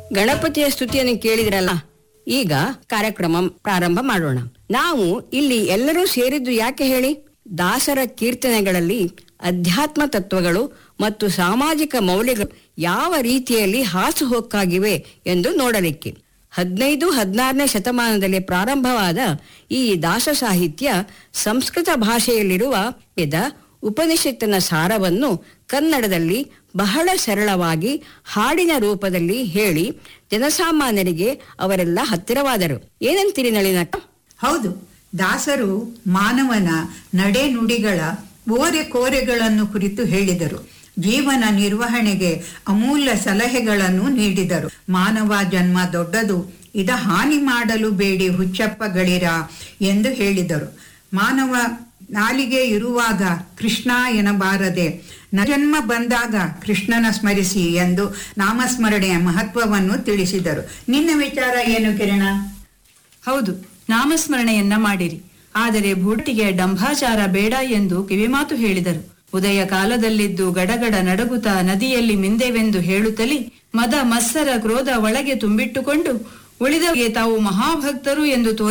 ಗಣಪತಿಯ ಸ್ತುತಿಯನ್ನು ಕೇಳಿದ್ರಲ್ಲ ಈಗ ಕಾರ್ಯಕ್ರಮ ಪ್ರಾರಂಭ ಮಾಡೋಣ ನಾವು ಇಲ್ಲಿ ಎಲ್ಲರೂ ಸೇರಿದ್ದು ಯಾಕೆ ಹೇಳಿ ದಾಸರ ಕೀರ್ತನೆಗಳಲ್ಲಿ ಅಧ್ಯಾತ್ಮ ತತ್ವಗಳು ಮತ್ತು ಸಾಮಾಜಿಕ ಮೌಲ್ಯಗಳು ಯಾವ ರೀತಿಯಲ್ಲಿ ಹಾಸುಹೊಕ್ಕಾಗಿವೆ ಎಂದು ನೋಡಲಿಕ್ಕೆ ಹದಿನೈದು ಹದಿನಾರನೇ ಶತಮಾನದಲ್ಲಿ ಪ್ರಾರಂಭವಾದ ಈ ದಾಸ ಸಾಹಿತ್ಯ ಸಂಸ್ಕೃತ ಭಾಷೆಯಲ್ಲಿರುವ ವೇದ ಉಪನಿಷತ್ತಿನ ಸಾರವನ್ನು ಕನ್ನಡದಲ್ಲಿ ಬಹಳ ಸರಳವಾಗಿ ಹಾಡಿನ ರೂಪದಲ್ಲಿ ಹೇಳಿ ಜನಸಾಮಾನ್ಯರಿಗೆ ಅವರೆಲ್ಲ ಹತ್ತಿರವಾದರು ಏನಂತೀರಿ ನಳಿನಕ್ಕ ಹೌದು ದಾಸರು ಮಾನವನ ನಡೆ ನುಡಿಗಳ ಓರೆ ಕೋರೆಗಳನ್ನು ಕುರಿತು ಹೇಳಿದರು ಜೀವನ ನಿರ್ವಹಣೆಗೆ ಅಮೂಲ್ಯ ಸಲಹೆಗಳನ್ನು ನೀಡಿದರು ಮಾನವ ಜನ್ಮ ದೊಡ್ಡದು ಇದ ಹಾನಿ ಮಾಡಲು ಬೇಡಿ ಹುಚ್ಚಪ್ಪಗಳಿರ ಎಂದು ಹೇಳಿದರು ಮಾನವ ನಾಲಿಗೆ ಇರುವಾಗ ಕೃಷ್ಣ ಎನ್ನಬಾರದೆ ನ ಜನ್ಮ ಬಂದಾಗ ಕೃಷ್ಣನ ಸ್ಮರಿಸಿ ಎಂದು ನಾಮಸ್ಮರಣೆಯ ಮಹತ್ವವನ್ನು ತಿಳಿಸಿದರು ನಿನ್ನ ವಿಚಾರ ಏನು ಕಿರಣ ಹೌದು ನಾಮಸ್ಮರಣೆಯನ್ನ ಮಾಡಿರಿ ಆದರೆ ಭೂಟಿಗೆ ಡಂಭಾಚಾರ ಬೇಡ ಎಂದು ಕಿವಿಮಾತು ಹೇಳಿದರು ಉದಯ ಕಾಲದಲ್ಲಿದ್ದು ಗಡಗಡ ನಡಗುತ್ತ ನದಿಯಲ್ಲಿ ಮಿಂದೆವೆಂದು ಹೇಳುತ್ತಲೇ ಮದ ಮತ್ಸರ ಕ್ರೋಧ ಒಳಗೆ ತುಂಬಿಟ್ಟುಕೊಂಡು ಉಳಿದವರಿಗೆ ತಾವು ಮಹಾಭಕ್ತರು ಎಂದು ತೋರಿ